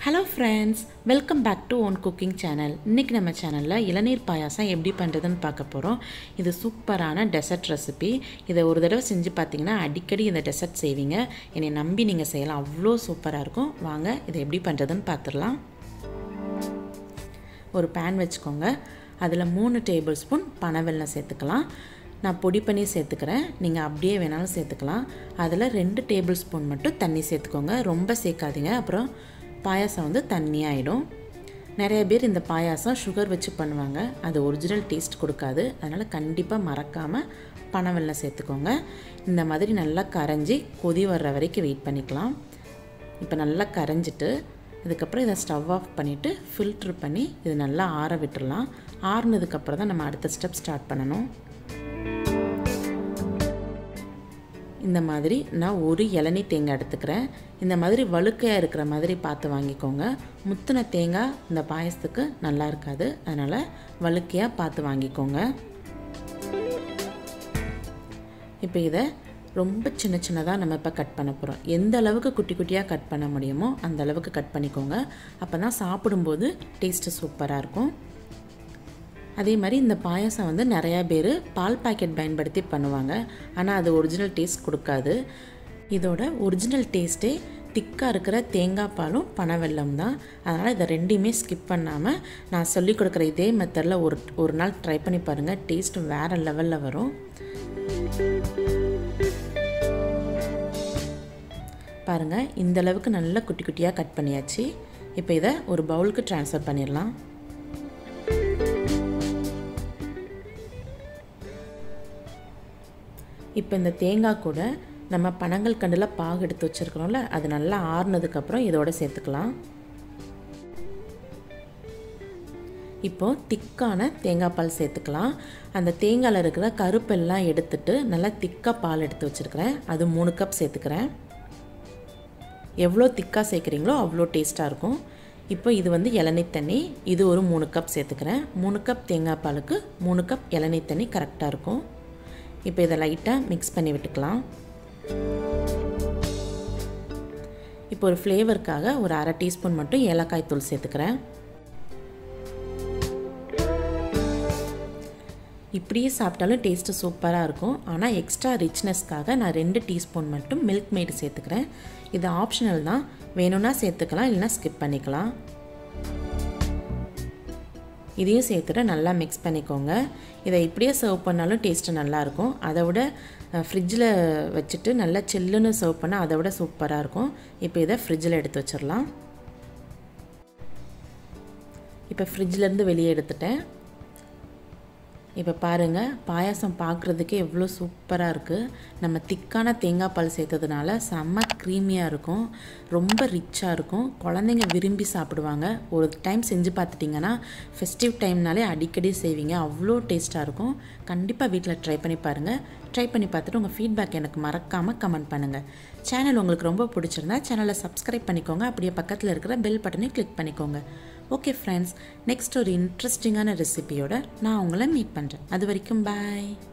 hello friends welcome back to one cooking channel இன்றைக்கி நம்ம சேனலில் இளநீர் பாயாசம் எப்படி பண்ணுறதுன்னு பார்க்க போகிறோம் இது சூப்பரான டெசர்ட் ரெசிபி இதை ஒரு தடவை செஞ்சு பார்த்தீங்கன்னா அடிக்கடி இந்த டெசர்ட் செய்வீங்க என்னை நம்பி நீங்கள் செய்யலாம் அவ்வளோ சூப்பராக இருக்கும் வாங்க இதை எப்படி பண்ணுறதுன்னு பார்த்துடலாம் ஒரு பேன் வச்சுக்கோங்க அதில் மூணு டேபிள் ஸ்பூன் பனவெல்லம் சேர்த்துக்கலாம் நான் பொடி பண்ணி சேர்த்துக்கிறேன் நீங்கள் அப்படியே வேணாலும் சேர்த்துக்கலாம் அதில் ரெண்டு டேபிள் ஸ்பூன் மட்டும் தண்ணி சேர்த்துக்கோங்க ரொம்ப சேர்க்காதீங்க அப்புறம் பாயாசம் வந்து தண்ணியாகிடும் நிறைய பேர் இந்த பாயாசம் சுகர் வச்சு பண்ணுவாங்க அது ஒரிஜினல் டேஸ்ட் கொடுக்காது அதனால் கண்டிப்பாக மறக்காமல் பனவெல்லம் சேர்த்துக்கோங்க இந்த மாதிரி நல்லா கரைஞ்சி கொதி வர்ற வரைக்கும் வெயிட் பண்ணிக்கலாம் இப்போ நல்லா கரைஞ்சிட்டு இதுக்கப்புறம் இதை ஸ்டவ் ஆஃப் பண்ணிவிட்டு ஃபில்ட்ரு பண்ணி இது நல்லா ஆற விட்டுடலாம் ஆறுனதுக்கப்புறம் தான் நம்ம அடுத்த ஸ்டெப் ஸ்டார்ட் பண்ணணும் இந்த மாதிரி நான் ஒரு இளநீ தேங்காய் எடுத்துக்கிறேன் இந்த மாதிரி வழுக்கையாக இருக்கிற மாதிரி பார்த்து வாங்கிக்கோங்க முத்தின தேங்காய் இந்த பாயசத்துக்கு நல்லா இருக்காது அதனால் வழுக்கையாக பார்த்து வாங்கிக்கோங்க இப்போ இதை ரொம்ப சின்ன சின்னதாக நம்ம இப்போ கட் பண்ண போகிறோம் எந்த அளவுக்கு குட்டி குட்டியாக கட் பண்ண முடியுமோ அந்த அளவுக்கு கட் பண்ணிக்கோங்க அப்போ தான் சாப்பிடும்போது டேஸ்ட்டு சூப்பராக இருக்கும் அதே மாதிரி இந்த பாயசம் வந்து நிறையா பேர் பால் பாக்கெட் பயன்படுத்தி பண்ணுவாங்க ஆனால் அது ஒரிஜினல் டேஸ்ட் கொடுக்காது இதோட ஒரிஜினல் டேஸ்ட்டே திக்காக இருக்கிற தேங்காய் பாலும் பனவெல்லம் தான் அதனால் இதை ரெண்டையுமே ஸ்கிப் பண்ணாமல் நான் சொல்லிக் கொடுக்குற இதே மெத்தடில் ஒரு ஒரு நாள் ட்ரை பண்ணி பாருங்கள் டேஸ்ட் வேறு லெவலில் வரும் பாருங்கள் இந்த அளவுக்கு நல்லா குட்டி குட்டியாக கட் பண்ணியாச்சு இப்போ இதை ஒரு பவுலுக்கு ட்ரான்ஸ்ஃபர் பண்ணிடலாம் இப்போ இந்த தேங்காய் கூட நம்ம பனங்கள் கண்டில் பாகு எடுத்து வச்சுருக்கிறோம்ல அது நல்லா ஆறுனதுக்கப்புறம் இதோட சேர்த்துக்கலாம் இப்போது திக்கான தேங்காய் பால் சேர்த்துக்கலாம் அந்த தேங்காயில் இருக்கிற கருப்பெல்லாம் எடுத்துட்டு நல்லா திக்காக பால் எடுத்து வச்சுருக்கிறேன் அது மூணு கப் சேர்த்துக்கிறேன் எவ்வளோ திக்காக சேர்க்குறீங்களோ அவ்வளோ டேஸ்ட்டாக இருக்கும் இப்போ இது வந்து இளநீ தண்ணி இது ஒரு மூணு கப் சேர்த்துக்கிறேன் மூணு கப் தேங்காய் பாலுக்கு மூணு கப் இளநீ தண்ணி கரெக்டாக இருக்கும் இப்போ இதை லைட்டாக மிக்ஸ் பண்ணி விட்டுக்கலாம் இப்போ ஒரு ஃப்ளேவருக்காக ஒரு அரை டீஸ்பூன் மட்டும் ஏலக்காய் தூள் சேர்த்துக்கிறேன் இப்படியே சாப்பிட்டாலும் டேஸ்ட்டு சூப்பராக இருக்கும் ஆனால் எக்ஸ்ட்ரா ரிச்னஸ்க்காக நான் ரெண்டு டீஸ்பூன் மட்டும் மில்க் மேடு சேர்த்துக்கிறேன் இது ஆப்ஷனல் தான் வேணும்னா சேர்த்துக்கலாம் இல்லைனா ஸ்கிப் பண்ணிக்கலாம் இதையும் சேர்த்துட்டு நல்லா மிக்ஸ் பண்ணிக்கோங்க இதை இப்படியே சர்வ் பண்ணாலும் டேஸ்ட்டு நல்லாயிருக்கும் அதை விட ஃப்ரிட்ஜில் வச்சுட்டு நல்லா சில்லுன்னு சர்வ் பண்ணால் அதை விட சூப்பராக இருக்கும் இப்போ இதை ஃப்ரிட்ஜில் எடுத்து வச்சிடலாம் இப்போ ஃப்ரிட்ஜிலேருந்து வெளியே எடுத்துட்டேன் இப்போ பாருங்கள் பாயாசம் பார்க்குறதுக்கே எவ்வளோ சூப்பராக இருக்குது நம்ம திக்கான தேங்காய் பால் சேர்த்ததுனால செம்ம க்ரீமியாக இருக்கும் ரொம்ப ரிச்சாக இருக்கும் குழந்தைங்க விரும்பி சாப்பிடுவாங்க ஒரு டைம் செஞ்சு பார்த்துட்டிங்கன்னா ஃபெஸ்டிவ் டைம்னாலே அடிக்கடி செய்வீங்க அவ்வளோ டேஸ்ட்டாக இருக்கும் கண்டிப்பாக வீட்டில் ட்ரை பண்ணி பாருங்கள் ட்ரை பண்ணி பார்த்துட்டு உங்கள் ஃபீட்பேக் எனக்கு மறக்காமல் கமெண்ட் பண்ணுங்கள் சேனல் உங்களுக்கு ரொம்ப பிடிச்சிருந்தா சேனலை சப்ஸ்கிரைப் பண்ணிக்கோங்க அப்படியே பக்கத்தில் இருக்கிற பெல் பட்டனை கிளிக் பண்ணிக்கோங்க ஓகே ஃப்ரெண்ட்ஸ் நெக்ஸ்ட் ஒரு இன்ட்ரெஸ்டிங்கான ரெசிபியோட நான் உங்களை மீட் பண்ணுறேன் அது வரைக்கும் பாய்